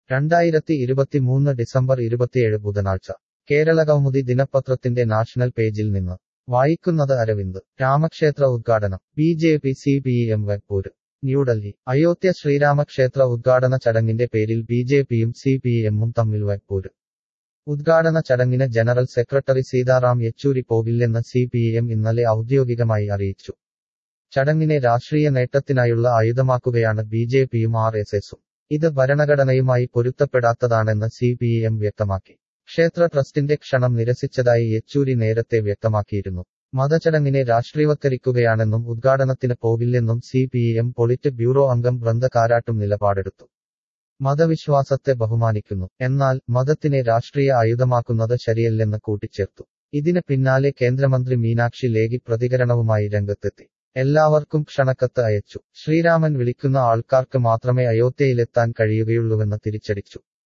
രണ്ടായിരത്തി ഇരുപത്തിമൂന്ന് ഡിസംബർ ഇരുപത്തിയേഴ് ബുധനാഴ്ച കേരളകൗമുദി ദിനപത്രത്തിന്റെ നാഷണൽ പേജിൽ നിന്ന് വായിക്കുന്നത് അരവിന്ദ് രാമക്ഷേത്ര ഉദ്ഘാടനം B J P C P M വെപ്പൂര് ന്യൂഡൽഹി അയോധ്യ ശ്രീരാമക്ഷേത്ര ഉദ്ഘാടന ചടങ്ങിന്റെ പേരിൽ ബി ജെ പിയും സി പി എമ്മും തമ്മിൽ വെപ്പൂര് ഉദ്ഘാടന ചടങ്ങിന് ജനറൽ സെക്രട്ടറി സീതാറാം യെച്ചൂരി പോകില്ലെന്ന് സി പി എം ഇന്നലെ ഔദ്യോഗികമായി അറിയിച്ചു ചടങ്ങിനെ രാഷ്ട്രീയ നേട്ടത്തിനായുള്ള ആയുധമാക്കുകയാണ് ബി ജെ പിയും ആർ എസ് എസും ഇത് ഭരണഘടനയുമായി പൊരുത്തപ്പെടാത്തതാണെന്ന് സി പി എം വ്യക്തമാക്കി ക്ഷേത്ര ട്രസ്റ്റിന്റെ ക്ഷണം നിരസിച്ചതായി യെച്ചൂരി നേരത്തെ വ്യക്തമാക്കിയിരുന്നു മതചടങ്ങിനെ രാഷ്ട്രീയവത്കരിക്കുകയാണെന്നും ഉദ്ഘാടനത്തിന് പോകില്ലെന്നും C P M polit bureau അംഗം ബൃന്ദ കാരാട്ടും നിലപാടെടുത്തു മതവിശ്വാസത്തെ ബഹുമാനിക്കുന്നു എന്നാൽ മതത്തിനെ രാഷ്ട്രീയ ആയുധമാക്കുന്നത് ശരിയല്ലെന്ന് കൂട്ടിച്ചേർത്തു ഇതിന് പിന്നാലെ കേന്ദ്രമന്ത്രി മീനാക്ഷി ലേഖി പ്രതികരണവുമായി രംഗത്തെത്തി എല്ലാവർക്കും ക്ഷണക്കത്ത് അയച്ചു ശ്രീരാമൻ വിളിക്കുന്ന ആൾക്കാർക്ക് മാത്രമേ അയോധ്യയിലെത്താൻ കഴിയുകയുള്ളൂവെന്ന് തിരിച്ചടിച്ചു